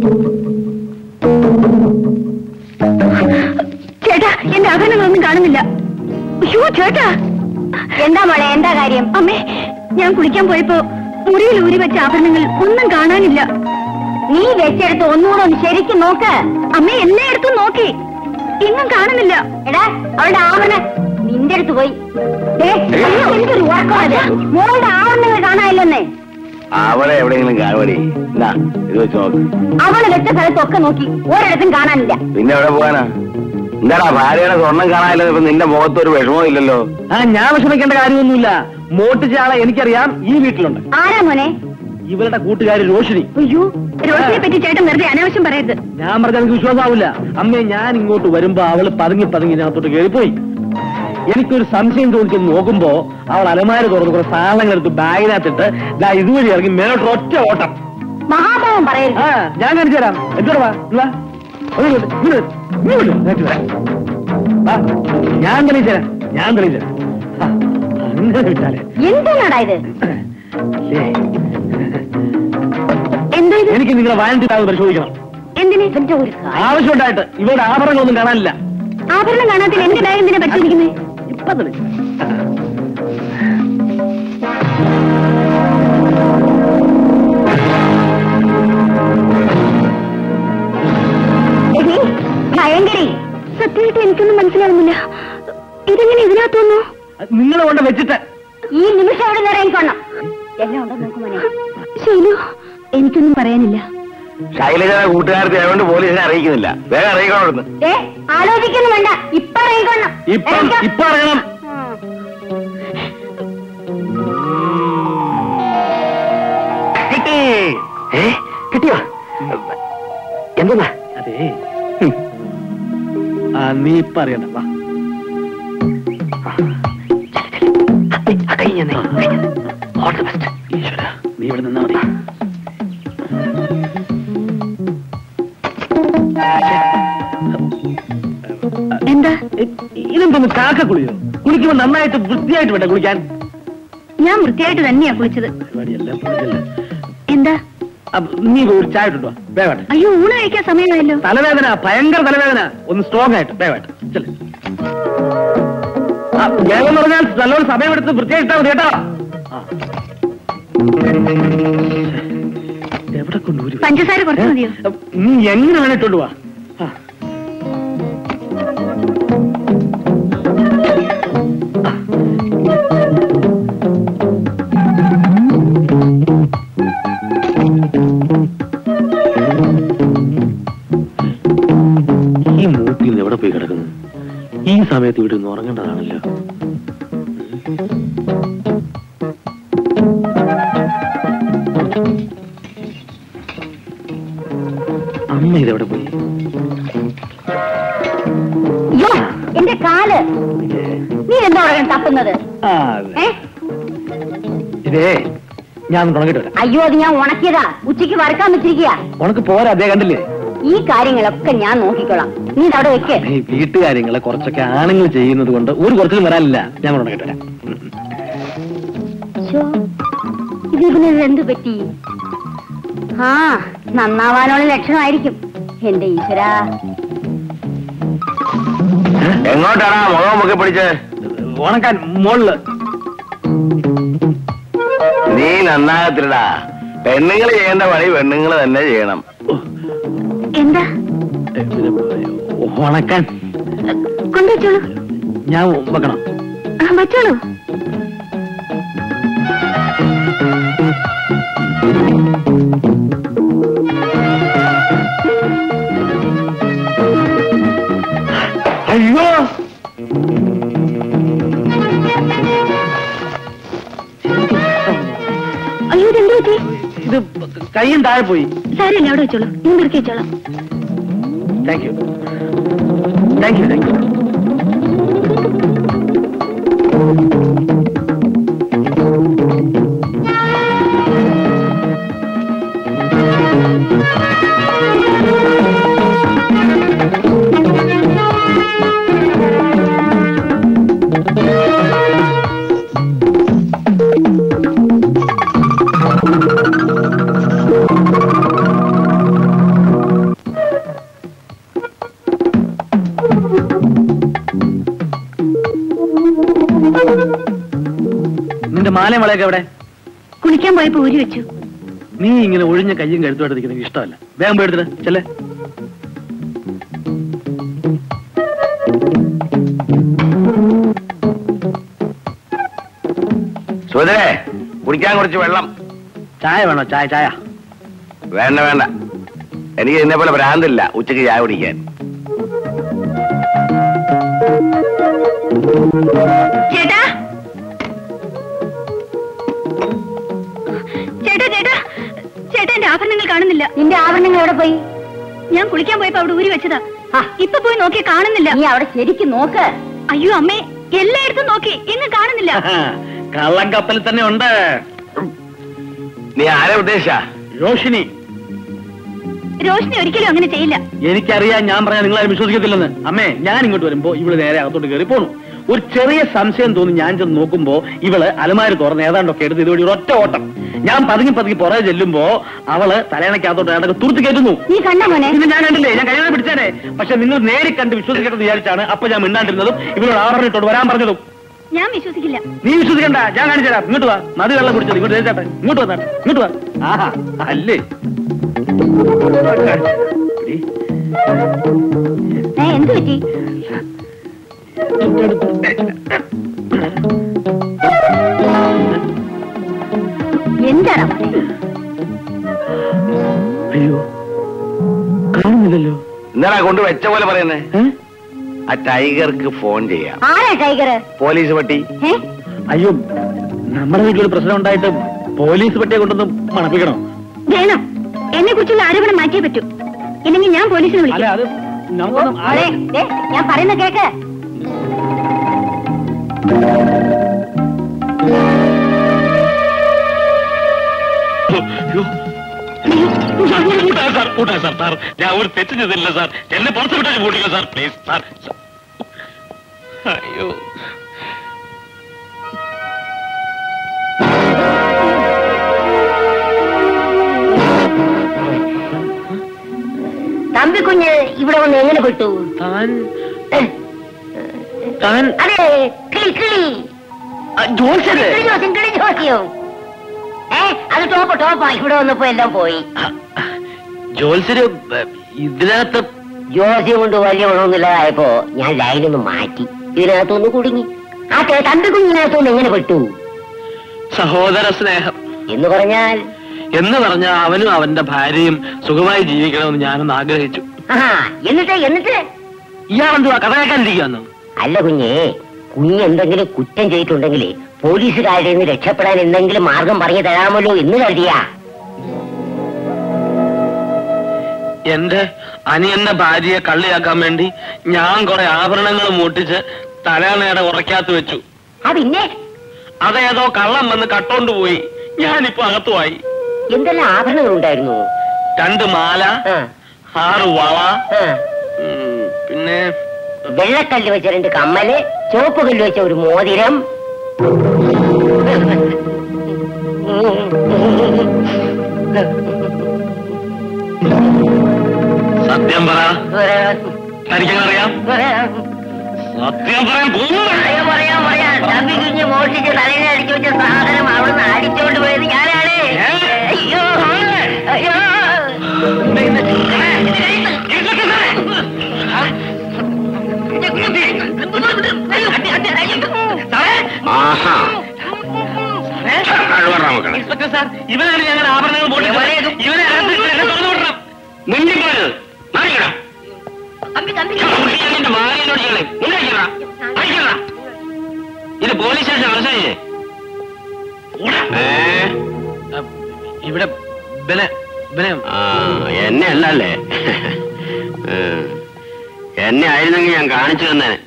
ചേട്ടാ എന്റെ ആഭരണങ്ങളൊന്നും കാണുന്നില്ല അയ്യോ ചേട്ടാ എന്താ മോളെ എന്താ കാര്യം അമ്മേ ഞാൻ കുളിക്കാൻ പോയപ്പോ മുറിയിൽ ഊരി വെച്ച ആഭരണങ്ങൾ ഒന്നും കാണാനില്ല നീ വെച്ചെടുത്ത് ഒന്നുകൂടെ ഒന്ന് ശരിക്കും നോക്ക് അമ്മ എല്ലായിടത്തും നോക്കി എങ്ങും കാണുന്നില്ല എടാ അവളുടെ ആഭരണം നിന്റെ അടുത്ത് പോയി ദേ, അയ്യോ, എനിക്കൊരു ഉറക്കമായത് മോളുടെ ആഭരണങ്ങൾ കാണാനില്ലെന്നേ അവളെ എവിടെയെങ്കിലും കാണുവടി എന്നാ ഇത് വെച്ച് നോക്ക് അവള് വെച്ച സ്ഥലത്തൊക്കെ നോക്കി ഒരിടത്തും കാണാനില്ല പിന്നെ എവിടെ പോകാനാ എന്താടാ ഭാര്യയുടെ സ്വർണം കാണാനില്ല ഇപ്പൊ നിന്റെ മുഖത്ത് ഒരു വിഷമവും ഇല്ലല്ലോ ആ ഞാൻ വിഷമിക്കേണ്ട കാര്യമൊന്നുമില്ല മോട്ടിച്ച ആളെ എനിക്കറിയാം ഈ വീട്ടിലുണ്ട് ആരാ മോനെ ഇവരുടെ കൂട്ടുകാരി രോഷിനി അയ്യോ രോഷിനെ പറ്റി ചേട്ടൻ വെറുതെ അനാവശ്യം പറയരുത് ഞാൻ പറഞ്ഞ എനിക്ക് വിശ്വാസമാവില്ല അമ്മേ ഞാൻ ഇങ്ങോട്ട് വരുമ്പോ അവള് പതുങ്ങി പതുങ്ങി ഇതിനകത്തോട്ട് കയറിപ്പോയി എനിക്കൊരു സംശയം ചോദിച്ചെന്ന് നോക്കുമ്പോ അവൾ അലമാര തുറന്ന് കുറെ സാധനങ്ങൾ എടുത്ത് ബാഗിനകത്തിട്ട് ദാ ഇതുവഴി ഇറങ്ങി മേലോട്ട് ഒറ്റ ഓട്ടം മഹാഭാവം പറയരുത് ആ ഞാൻ കാണിച്ചു തരാം എന്തോടാ വാ ഇങ്ങ് വാ. ഒന്ന് ഇങ്ങോട്ട്, ഇങ്ങോട്ട്, ഇങ്ങോട്ട്, ഇങ്ങോട്ട് വരാം. വാ, ഞാൻ തെളിയിച്ചു തരാം ഞാൻ തെളിയിച്ചു തരാം ആ, അങ്ങനെ വിട്ടാലേ എന്തിനാടാ ഇത് ശേ, എന്താ ഇത് എനിക്ക് നിങ്ങളെ വാലന്റി ബാഗ് പരിശോധിക്കണം എന്തിനാ ഇവന്റെ ഒരു കാര്യം ആവശ്യമുണ്ടായിട്ട് ഇവരുടെ ആഭരണങ്ങളൊന്നും കാണാനില്ല ആഭരണം കാണാത്തിൽ എന്റെ ബാഗ് എന്തിനാ പരിശോധിക്കുന്നത് ഇപ്പൊ തെളിയിച്ചു എടീ, ഭയങ്കരി സത്യമായിട്ട് എനിക്കൊന്നും മനസ്സിലാവുന്നില്ല ഇതെങ്ങനെ ഇതിനകത്ത് വന്നു നിങ്ങൾ കൊണ്ട് വെച്ചിട്ട് ഈ നിമിഷം അവിടെ നിറയിക്കൊള്ളണം എല്ലാം ഉണ്ടോ നോക്കുമോനെ ശൈലു എനിക്കൊന്നും പറയാനില്ല ശൈലജ കൂട്ടുകാരത്തെ ആയതുകൊണ്ട് പോലീസിനെ അറിയിക്കുന്നില്ല വേഗം അറിയിക്കണം അവിടുന്ന് ഏ ആലോചിക്കുന്നു വേണ്ട ഇപ്പൊ ഇറങ്ങിക്കൊള്ളണം ഇപ്പം ഇറങ്ങിക്കോ. ഇപ്പൊ അറിയണം കിട്ടി ഏ കിട്ടിയോ എന്താ അതെ ആ നീ ഇപ്പൊ അറിയണ്ട വാ ഈശ്വരാ, നീ ഇവിടെ നിന്നാ മതി എന്താ ഇതെന്തോന്ന് കാക്ക കുളിയോ കുളിക്കുമ്പോ നന്നായിട്ട് വൃത്തിയായിട്ട് വേണ്ട കുളിക്കാൻ ഞാൻ വൃത്തിയായിട്ട് തന്നെയാ കുളിച്ചത് പരിപാടിയല്ല പൊളിച്ചല്ല. എന്താ അപ്പൊ നീ പോയി ഒരു ചായ ഇട്ടുണ്ടോ വേഗമായിട്ട് അയ്യോ ഊണ് കഴിക്കാൻ സമയമായല്ലോ തലവേദന ഭയങ്കര തലവേദന ഒന്ന് സ്ട്രോങ് ആയിട്ട് വേഗമായിട്ട് ചെല്. ആ വേഗം എന്ന് പറഞ്ഞാൽ നല്ലോണം സമയമെടുത്ത് വൃത്തിയായിട്ടാ മതി കേട്ടോ ആ. എവിടെ കൊണ്ടുപോയി പഞ്ചസാര കുറച്ച് മതിയോ നീ എങ്ങനെ വേണം ഇട്ടോണ്ട് വാ ആ. ഈ മൂക്കിൽ നിന്ന് എവിടെ പോയി കിടക്കുന്നു ഈ സമയത്ത് ഇവിടെ നിന്ന് ഉറങ്ങേണ്ടതാണല്ലോ അമ്മ ഇതെവിടെ പോയി അയ്യോ എന്റെ കാല് നീ എന്താ അവിടെ തപ്പുന്നത് ആ, ഏ ഇതേ ഞാൻ ഒന്ന് തുടങ്ങിട്ട് വരാം അയ്യോ അത് ഞാൻ ഉണക്കിയതാ ഉച്ചയ്ക്ക് വറക്കാൻ വെച്ചിരിക്കുക ഉനക്ക് പോരാ അതേ കണ്ടില്ലേ ഈ കാര്യങ്ങളൊക്കെ ഞാൻ നോക്കിക്കോളാം നീ ഇത് അവിടെ വെക്ക് ഈ വീട്ടുകാര്യങ്ങളെ കുറച്ചൊക്കെ ആണുങ്ങൾ ചെയ്യുന്നത് കൊണ്ട് ഒരു കുറച്ചിലും വരാനില്ല ഞാൻ തുടങ്ങിട്ട് വരാം ഉം. ശ്ശോ, ഇത് ഇതിന് എന്ത് പറ്റി ആ നന്നാവാനുള്ള ലക്ഷണമായിരിക്കും എന്റെ ഈശ്വരാ എങ്ങോട്ടാടാ മുഖം മുക്കി പിടിച്ച് ഉണക്കാൻ മോളില് നീ നന്നാകത്തില്ലടാ പെണ്ണുങ്ങൾ ചെയ്യേണ്ട പണി പെണ്ണുങ്ങൾ തന്നെ ചെയ്യണം എന്താ ഏ, പിന്നെ, ഉണക്കാൻ കൊണ്ടുവച്ചോളൂ ഞാൻ വെക്കണം ആ, വച്ചോളൂ അയ്യോ അയ്യോ ഇതെന്ത് പറ്റി ഇത് കയ്യും താഴെ പോയി സാരമില്ല അവിടെ വെച്ചോളൂ ഞാൻ പെറുക്കി വെച്ചോളാം thank you thank you thank you കണ്ണാടിയും വളയൊക്കെ എവിടെ കുളിക്കാൻ പോയപ്പോ ഊരി വെച്ചു നീ ഇങ്ങനെ ഒഴിഞ്ഞ കയ്യും കഴുത്തോട്ട് നിൽക്കുന്നത് എനിക്ക് ഇഷ്ടമല്ല വേഗം പോയി എടുത്തിട്ട് ചെല്ലേ സുധരേ കുടിക്കാൻ കുറച്ച് വെള്ളം ചായ വേണോ ചായ ചായ വേണ്ട വേണ്ട എനിക്ക് ഇന്നെ പോലെ ഭ്രാന്തില്ല ഉച്ചക്ക് ചായ കുടിക്കാൻ ചേട്ടാ ചേട്ടാ ചേട്ടാ ചേട്ടാ എന്റെ ആഭരണങ്ങൾ കാണുന്നില്ല നിന്റെ ആഭരണങ്ങൾ എവിടെ പോയി ഞാൻ കുളിക്കാൻ പോയപ്പോ അവിടെ ഊരി വെച്ചതാ ആ. ഇപ്പൊ പോയി നോക്കി കാണുന്നില്ല നീ അവിടെ ശരിക്കും നോക്ക് അയ്യോ അമ്മേ എല്ലായിടത്തും നോക്കി ഇന്ന് കാണുന്നില്ല കള്ളം കപ്പലിൽ തന്നെ ഉണ്ട് നീ ആരെ ഉദ്ദേശിച്ച രോഷിനി രോഷിനി ഒരിക്കലും അങ്ങനെ ചെയ്യില്ല എനിക്കറിയാം ഞാൻ പറഞ്ഞാൽ നിങ്ങളാരും വിശ്വസിക്കത്തില്ലെന്ന് അമ്മേ ഞാൻ ഇങ്ങോട്ട് വരുമ്പോ ഇവള് നേരെ അകത്തോട്ട് കയറി പോണു ഒരു ചെറിയ സംശയം തോന്നി ഞാൻ ചെന്ന് നോക്കുമ്പോ ഇവള് അലമാരി തുറന്ന് ഏതാണ്ടൊക്കെ എടുത്ത് ഇതുവഴി ഒരു ഒറ്റ ഓട്ടം ഞാൻ പതുങ്ങി പതുങ്ങി പുറകെ ചെല്ലുമ്പോ അവള് തലേണക്കകത്തോട്ട് ഏതൊക്കെ തുറത്തി കയറ്റുന്നു നീ കണ്ട മോനെ ഇത് ഞാൻ കണ്ടില്ലേ ഞാൻ കഴിയാതെ പിടിച്ചേനെ പക്ഷെ നിങ്ങൾ നേരി കണ്ട് വിശ്വസിക്കട്ടെന്ന് വിചാരിച്ചാണ് അപ്പൊ ഞാൻ മിണ്ടാണ്ടിരുന്നതും ഇവരോട് ആറിട്ടോട് വരാൻ പറഞ്ഞതും ഞാൻ വിശ്വസിക്കില്ല നീ വിശ്വസിക്കണ്ട ഞാൻ കാണിച്ചുതരാം ഇങ്ങോട്ട് വാ മതി വെള്ളം കുടിച്ചത് ഇങ്ങോട്ട് ചേട്ടാ ഇങ്ങോട്ട് വന്നാട്ടെ ഇങ്ങോട്ട് വാ ആഹാ അല്ലേ എടി, ഏ എന്ത് പറ്റി എന്താണ് മോനെ അയ്യോ കാണുന്നില്ലല്ലോ ഇന്നലെ കൊണ്ട് വെച്ച പോലെ പറയുന്നേ ഏ? ആ ടൈഗർക്ക് ഫോൺ ചെയ്യാം ആരാ ടൈഗർ പോലീസ് പട്ടി ഏ അയ്യോ നമ്മുടെ വീട്ടിലൊരു പ്രശ്നം ഉണ്ടായിട്ട് പോലീസ് പട്ടിയെ കൊണ്ടൊന്ന് മണപ്പിക്കണോ വേണം എന്നെ കുറിച്ചുള്ള ആരോപണം മാറ്റിയേ പറ്റൂ ഇല്ലെങ്കിൽ ഞാൻ പോലീസിനെ അല്ല വിളിക്കാം അത് നമുക്കൊന്നും മോനെ, ദേ, ഞാൻ പറയുന്ന കേക്ക് സാർ കൂട്ടാ സാർ സാർ ഞാൻ ഒരു തെറ്റ് ചെയ്തില്ല സാർ എന്നെ പുറത്തു വിട്ടാൽ കൂട്ടില്ല സാർ പ്ലീസ് സാർ അയ്യോ തമ്പി കുഞ്ഞ് ഇവിടെ വന്ന് എങ്ങനെ പെട്ടു താൻ താൻ അതെ കിളി കിളി ജോത്സര് കിളി ജോസ്യം കിളി ജോസ്യം ഏ അത് ടോപ്പ് ടോപ്പാ ഇവിടെ വന്നപ്പോ എല്ലാം പോയി ജോത്സര് ഇതിനകത്ത് ജോസ്യം കൊണ്ട് വലിയ ഗുണമൊന്നുമില്ലാതായപ്പോ ഞാൻ ലൈനൊന്ന് മാറ്റി ഇതിനകത്തൊന്ന് കുടുങ്ങി ആ തേ- തമ്പി കുഞ്ഞിനകത്തൊന്ന് എങ്ങനെ പെട്ടു സഹോദര സ്നേഹം എന്ന് പറഞ്ഞാൽ എന്ന് പറഞ്ഞ അവനും അവന്റെ ഭാര്യയും സുഖമായി ജീവിക്കണമെന്ന് ഞാനൊന്ന് ആഗ്രഹിച്ചു ആ എന്നിട്ട് എന്നിട്ട് ഇയാളെന്തുവാ കഥ കേൾക്കാനിരിക്കുന്നു അല്ല കുഞ്ഞേ കുഞ്ഞ് എന്തെങ്കിലും കുറ്റം ചെയ്തിട്ടുണ്ടെങ്കിൽ പോലീസുകാരുടെ നിന്ന് രക്ഷപ്പെടാൻ എന്തെങ്കിലും മാർഗം പറഞ്ഞു തരാമല്ലോ എന്ന് കരുതിയാ എന്റെ അനിയന്റെ ഭാര്യയെ കള്ളിയാക്കാൻ വേണ്ടി ഞാൻ കുറെ ആഭരണങ്ങൾ മൂട്ടിച്ച് തലയണയുടെ ഉറക്കാത്ത് വെച്ചു ആ പിന്നെ അതേതോ കള്ളം വന്ന് കട്ടോണ്ട് പോയി ഞാനിപ്പോ അകത്തുമായി എന്തെല്ലാം ആഭരണങ്ങൾ ഉണ്ടായിരുന്നു രണ്ട് മാല ആ, ആറ് വള ആ. ഉം, പിന്നെ വെള്ളക്കല്ല് വെച്ച രണ്ട് കമ്മല് ചുവപ്പ് കല്ല് വെച്ച ഒരു മോതിരം സത്യം പറ തനിക്കറിയാം സത്യം പറയാൻ പോകുന്നു പറയാം പറയാം പറയാം തമ്പി കുഞ്ഞ് മോഷിച്ച് തലയിൽ അടിച്ചു വെച്ച സാധനം അവിടുന്ന് അടിച്ചോണ്ട് പോയത് ഞാനാണ് അയ്യോ അയ്യോ ആഹാ കഴിവറ മക്കളെ ഇൻസ്പെക്ടർ സാർ ഇവനാണ് ഞങ്ങൾ ആഭരണങ്ങൾ പൊട്ടിച്ചത്. ഇവനെ അകത്ത് ഇട്ട് എന്നെ തുറന്നു വിടണം മുന്നിപ്പോയത് മാറിക്കടാ തമ്പി തമ്പി എന്റെ മാറിയോട് ചെയ്യണേ ഉണ്ടാക്കിയടാ അടിക്കടാ ഇത് പോലീസ് സ്റ്റേഷൻ അവസാനിച്ചേ ഏ ഇവിടെ ബനെ ബനെ ആ, എന്നെ അല്ലല്ലേ ഏ. എന്നെ ആയിരുന്നെങ്കിൽ ഞാൻ കാണിച്ചു തന്നെ